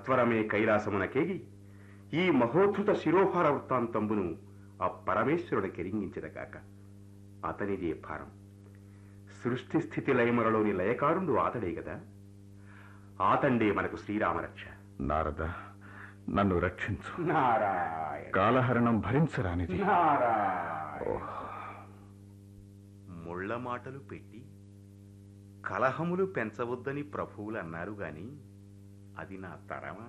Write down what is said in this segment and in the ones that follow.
సత్వరమే కైలాసమునకేగి ఈ మహోద్ధృత శిరోభార వృత్తాంతంబును ఆ పరమేశ్వరుడు కెరింగించదగాక అతనిదే భారం సృష్టి స్థితి లయములలోని లయకారుడు ఆతడే గదా ఆతండే మనకు శ్రీరామరక్ష నారద నన్ను రక్షించు నారాయణ కాలహరణం భరించరానిది నారాయణ ముళ్ళ మాటలు పెట్టి కలహములు పెంచవద్దని ప్రభువులు అన్నారు గాని అది నా తరమా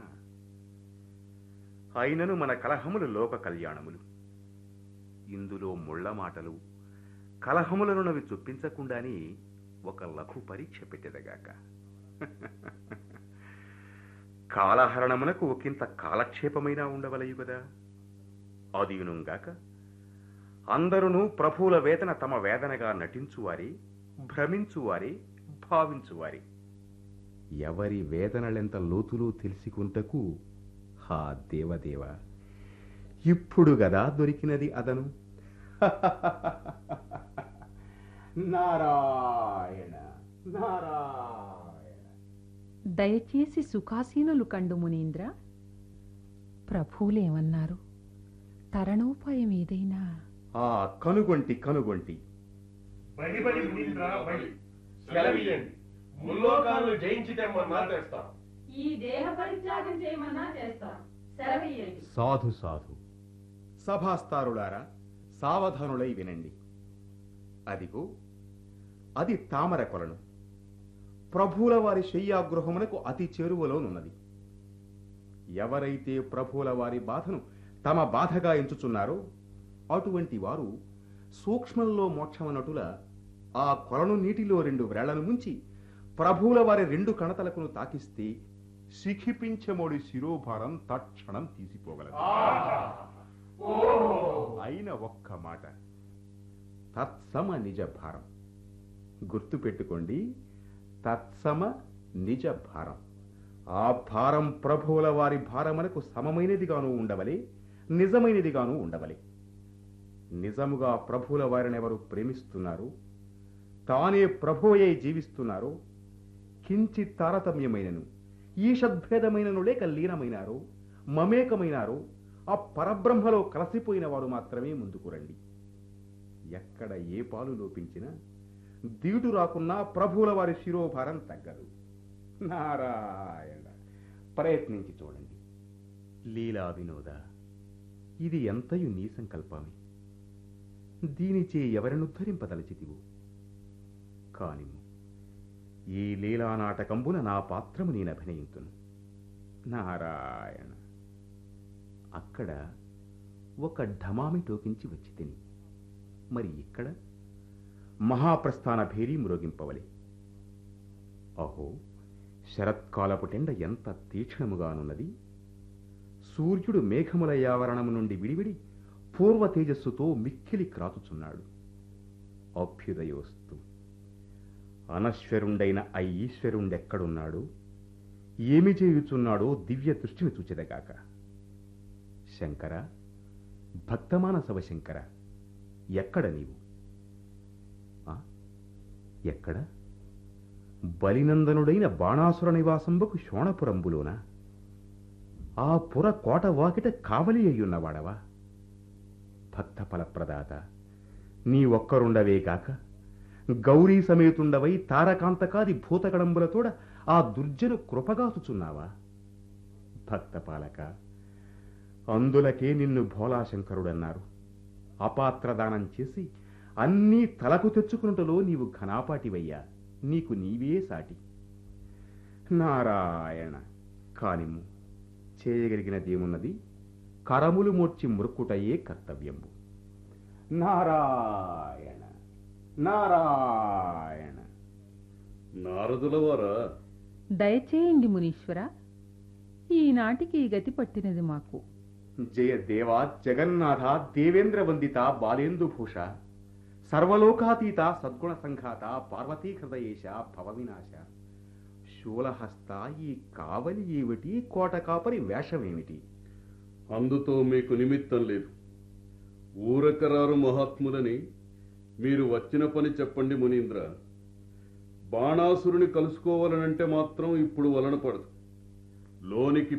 అయినను మన కలహములు లోక కళ్యాణములు ఇందులో ముళ్ళ మాటలు కలహములనునవి చొప్పించకుండానే ఒక లఘు పరీక్ష పెట్టెదగాక కాలహరణమునకు ఒకంత కాలక్షేపమైనా ఉండవలయు కదా అదియునుగాక అందరును ప్రభువుల వేదన తమ వేదనగా నటించువారే భ్రమించువారే భావించువారే ఎవరి వేదనలెంత లోతులో తెలుసుకుంటకు హా దేవదేవ ఇప్పుడు గదా దొరికినది అదను నారాయణ నారాయణ దయచేసి సుఖాసీనులు కండు మునీంద్ర ప్రభువులేమన్నారు తరణోపాయం ఏదైనా ఆ కనుగొంటి కనుగొంటి బడి బడి మునీంద్ర బడి సెలవియండి ముల్లోకాలను జయించి తెమ్మన్నా తెస్తాం ఈ దేహ పరిత్యాగం చేయమన్నా చేస్తాం సెలవీయండి సాధు సాధు సభాస్తారులారా సావధానులై వినండి అదిగో అది తామర కొలను ప్రభువుల వారి శయ్యాగృహమునకు అతి చేరువలోనున్నది ఎవరైతే ప్రభువుల వారి బాధను తమ బాధగా ఎంచుచున్నారో అటువంటి వారు సూక్ష్మంలో మోక్షమనటుల ఆ కొలను నీటిలో రెండు వ్రేళ్లను ముంచి ప్రభువుల వారి రెండు కణతలకును తాకిస్తే శిఖిపించమోడి శిరోభారం తక్షణం తీసిపోగలదు అయిన ఒక్క మాట తత్సమ నిజ భారం గుర్తుపెట్టుకోండి తత్సమ నిజ భారం ఆ భారం ప్రభువుల వారి భారమునకు సమమైనదిగాను ఉండవలే నిజమైనదిగాను ఉండవలే నిజముగా ప్రభువుల వారిని ఎవరు ప్రేమిస్తున్నారు తానే ప్రభువయ్యై జీవిస్తున్నారు కించి తారతమ్యమైనను ఈషద్భేదమైనను లేక లీనమైనారు మమేకమైనారు ఆ పరబ్రహ్మలో కలసిపోయిన వారు మాత్రమే ముందుకు రండి ఎక్కడ ఏ పాలు లోపించినా దీటు రాకున్నా ప్రభువుల వారి శిరోభారం తగ్గదు నారాయణ ప్రయత్నించి చూడండి లీలా వినోద ఇది ఎంతయు నీ సంకల్పమే దీనిచే ఎవరినుద్ధరింపదలచితివు కానిము ఈ లీలా నాటకంబున నా పాత్రము నేను అభినయింతును నారాయణ అక్కడ ఒక ఢమామి టోకించి వచ్చి తిని మరి ఇక్కడ మహాప్రస్థాన భేరీ మ్రోగింపవలి అహో శరత్కాలపు టెండ ఎంత తీక్షణముగానున్నది సూర్యుడు మేఘముల యావరణము నుండి విడివిడి పూర్వ తేజస్సుతో మిక్కిలి క్రాతుచున్నాడు అభ్యుదయోస్తు అనశ్వరుండైన ఆ ఈశ్వరుండెక్కడున్నాడు ఏమి చేయుచున్నాడో దివ్య దృష్టిని చూచెదగాక శంకర భక్తమానసవ శంకర ఎక్కడ నీవు ఆ? ఎక్కడ బలినందనుడైన బాణాసుర నివాసంబకు శోణపురంబులోన ఆ పుర కోట వాకిట కావలి అయ్యున్నవాడవా భక్త ఫలప్రదాత నీ ఒక్కరుండవే గాక గౌరీ సమేతుండవై తారకాంతకాది భూతగడంబులతోడ ఆ దుర్జను కృపగాచుచున్నావా భక్తపాలక అందులకే నిన్ను భోలాశంకరుడన్నారు అపాత్రదానం చేసి అన్నీ తలకు తెచ్చుకున్నటలో నీవు ఘనాపాటివయ్యా నీకు నీవే సాటి నారాయణ కానిము చేయగలిగినదేమున్నది కరములు మోర్చి మురుక్కుటయే కర్తవ్యంబు నారాయణ నారాయణ నారదుల వారా దయచేయండి మునీశ్వర ఈనాటికి ఈ గతి పట్టినది మాకు జయ దేవా జగన్నాథ దేవేంద్ర వందిత బాలేందుభూష సర్వలోకాతీత సద్గుణ సంఘాత పార్వతీ హృదయేశ భవవినాశ శూలహస్త ఈ కావలి ఏమిటి కోట కాపరి వేషమేమిటి అందుతో మీకు నిమిత్తం లేదు ఊరకరారు మహాత్ములని మీరు వచ్చిన పని చెప్పండి మునీంద్ర బాణాసురుని కలుసుకోవాలనంటే మాత్రం ఇప్పుడు వలన పడదు లోనికి